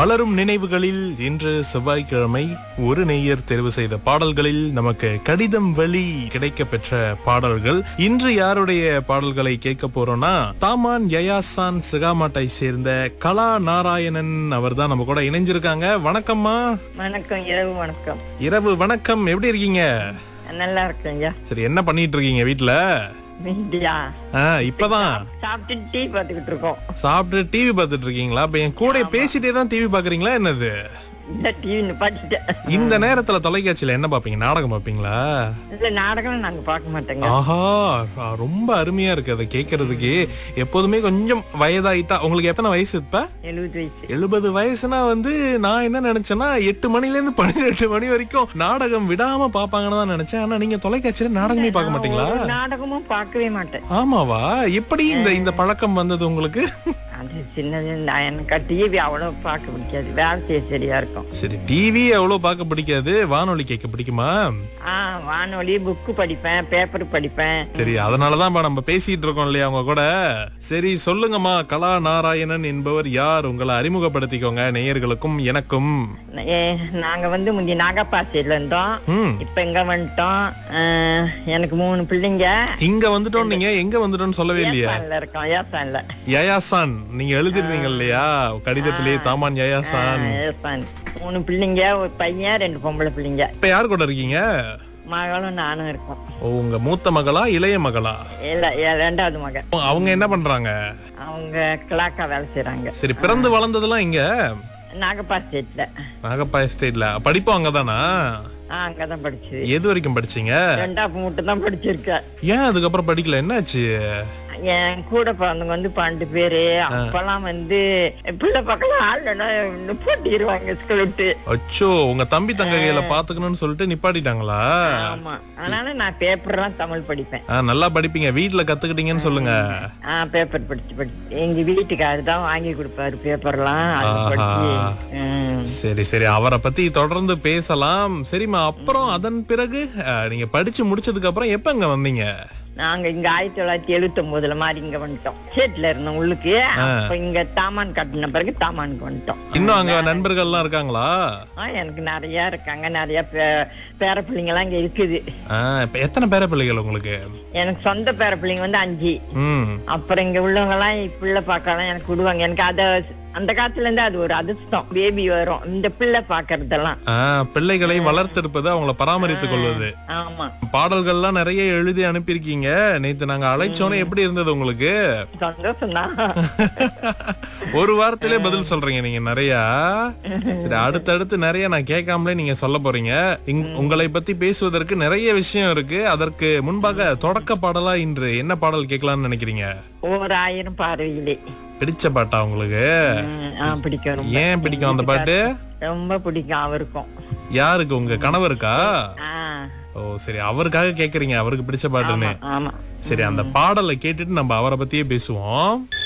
மலரும் நினைவுகளில் இன்று செவ்வாய்க்கிழமை ஒரு நேயர் தேர்வு செய்த பாடல்களில் நமக்கு கடிதம் வழி கிடைக்க பெற்ற பாடல்கள் இன்று யாருடைய பாடல்களை கேட்க போறோம்னா தாமான் யயாசான் சிகாமாட்டை சேர்ந்த கலா நாராயணன் அவர் தான் நம்ம கூட இணைஞ்சிருக்காங்க வணக்கம்மா வணக்கம் இரவு வணக்கம் இரவு வணக்கம் எப்படி இருக்கீங்க நல்லா இருக்கேங்க சரி என்ன பண்ணிட்டு இருக்கீங்க வீட்ல மீண்டியா ஆ, இப்பதான் சாப்பிட்டு டீ பார்த்துக்கிட்டு இருக்கோம் சாப்பிட்டு டிவி பார்த்துட்டு இருக்கீங்களா இப்ப என் கூட பேசிட்டே தான் டிவி பாக்குறீங்களா என்னது இந்த டிவி நிப்பாட்டிட்டேன் இந்த நேரத்துல தொலைக்காட்சியில என்ன பாப்பீங்க நாடகம் பாப்பீங்களா இல்ல நாடகம் நாங்க பார்க்க மாட்டோங்க ஆஹா ஆ, ரொம்ப அருமையா இருக்கு அதை கேக்குறதுக்கு எப்போதுமே கொஞ்சம் வயதாயிட்டா உங்களுக்கு எத்தனை வயசு இப்ப எழுபது வயசு எழுபது வயசுனா வந்து நான் என்ன நினைச்சேன்னா எட்டு மணில இருந்து பன்னிரெண்டு மணி வரைக்கும் நாடகம் விடாம பாப்பாங்கன்னு தான் நினைச்சேன் ஆனா நீங்க தொலைக்காட்சியில நாடகமே பார்க்க மாட்டீங்களா ஒரு நாடகமும் பார்க்கவே மாட்டேன் ஆமாவா எப்படி இந்த இந்த பழக்கம் வந்தது உங்களுக்கு அது சின்னது நான் எனக்கு டிவி அவ்வளவு பார்க்க பிடிக்காது வேலை செய்ய சரியா இருக்கும் சரி டிவி எவ்வளவு பார்க்க பிடிக்காது வானொலி கேட்க பிடிக்குமா ஆ வானொலி புக்கு படிப்பேன் பேப்பர் படிப்பேன் சரி அதனாலதான் இப்ப நம்ம பேசிட்டு இருக்கோம் இல்லையா அவங்க கூட சரி சொல்லுங்கம்மா கலா நாராயணன் என்பவர் யார் உங்களை அறிமுகப்படுத்திக்கோங்க நேயர்களுக்கும் எனக்கும் ஏ, நாங்க வந்து முந்தி நாகப்பாசையில இருந்தோம் ம் இப்ப இங்க வந்துட்டோம் ஆ, எனக்கு மூணு பிள்ளைங்க இங்க வந்துட்டோம் நீங்க எங்க வந்துட்டோம்னு சொல்லவே இல்லையா ஏசான்ல இருக்கோம் ஏசான்ல யயாசான் நீங்க எழுதிருந்தீங்க இல்லையா கடிதத்திலேயே தாமான் யயாசான் ஏசான் மூணு பிள்ளைங்க ஒரு பையன் ரெண்டு பொம்பளை பிள்ளைங்க இப்ப யார் கூட இருக்கீங்க மகளும் நானும் இருக்கோம் ஓ, உங்க மூத்த மகளா இளைய மகளா இல்ல ஏ- ரெண்டாவது மகன் ஓ, அவங்க என்ன பண்றாங்க அவங்க கிளாக்கா வேலை செய்யறாங்க சரி பிறந்து வளர்ந்ததெல்லாம் இங்க நாகப்பா ஸ்டேட்ல நாகப்பா எஸ்டேட்ல படிப்பும் அங்கதானா ஆஹ் அங்கதான் படிச்சது எது வரைக்கும் படிச்சீங்க ரெண்டாப்பு மட்டும் தான் படிச்சிருக்கேன் ஏன் அதுக்கப்புறம் படிக்கல என்னாச்சு என் கூட பிறந்தவங்க வந்து பன்னெண்டு பேரு அப்பெல்லாம் வந்து பிள்ளை பக்கம் ஆள்னா போட்டிடுவாங்க ஸ்கூல் விட்டு அச்சோ உங்க தம்பி தங்கைகளை பாத்துக்கணும்னு சொல்லிட்டு நிப்பாட்டிட்டாங்களா ஆமா அதனால நான் பேப்பர் எல்லாம் தமிழ் படிப்பேன் ஆ, நல்லா படிப்பீங்க வீட்ல கத்துக்கிட்டீங்கன்னு சொல்லுங்க ஆஹ் பேப்பர் படிச்சு படிச்சு எங்க வீட்டுக்காரர் தான் வாங்கி கொடுப்பாரு பேப்பர்லாம் அது படிச்சு ம். சரி சரி அவரை பத்தி தொடர்ந்து பேசலாம் சரிம்மா அப்புறம் அதன் பிறகு ஆ, நீங்க படிச்சு முடிச்சதுக்கு அப்புறம் எப்ப இங்க வந்தீங்க நாங்க இங்க ஆயிரத்தி தொள்ளாயிரத்தி எழுபத்தி ஒன்பதுல மாதிரி இங்க வந்துட்டோம் ஸ்டேட்ல இருந்தோம் உள்ளுக்கு அப்ப இங்க தாமான் கட்டின பிறகு தாமானுக்கு வந்துட்டோம் இன்னும் அங்க நண்பர்கள்லாம் இருக்காங்களா ஆ, எனக்கு நிறைய இருக்காங்க நிறைய பே- பேர பிள்ளைங்க எல்லாம் இங்க இருக்குது ஆ, இப்ப எத்தனை பேர பிள்ளைகள் உங்களுக்கு எனக்கு சொந்த பேர பிள்ளைங்க வந்து அஞ்சு ம் அப்புறம் இங்க உள்ளவங்க எல்லாம் பிள்ளை பார்க்கலாம் எனக்கு விடுவாங்க எனக்கு அத அந்த காலத்துல இருந்து அது ஒரு அதிர்ஷ்டம் பேபி வரும் இந்த பிள்ளை பாக்குறதெல்லாம் ஆ, பிள்ளைகளை வளர்த்தெடுப்பது அவங்கள பராமரித்துக் கொள்வது ஆமா பாடல்கள்லாம் நிறைய எழுதி அனுப்பியிருக்கீங்க நேத்து நாங்க அழைச்சோன்னே எப்படி இருந்தது உங்களுக்கு சந்தோஷம் தான் ஒரு வாரத்திலே பதில் சொல்றீங்க நீங்க நிறைய சரி அடுத்தடுத்து நிறைய நான் கேட்காமலே நீங்க சொல்ல போறீங்க இங்- உங்களை பத்தி பேசுவதற்கு நிறைய விஷயம் இருக்கு அதற்கு முன்பாக தொடக்க பாடலா இன்று என்ன பாடல் கேட்கலாம்னு நினைக்கிறீங்க ஓர் ஆயிரம் பார்வையிலே பிடிச்ச பாட்டா உங்களுக்கு ம், ஆ, பிடிக்கும் ரொம்ப ஏன் பிடிக்கும் அந்த பாட்டு ரொம்ப பிடிக்கும் அவருக்கும் யாருக்கு உங்க கணவருக்கா ஆ, ஓ சரி அவருக்காக கேக்குறீங்க அவருக்கு பிடிச்ச பாட்டுன்னு ஆமா சரி அந்த பாடலை கேட்டுட்டு நம்ம அவரை பத்தியே பேசுவோம்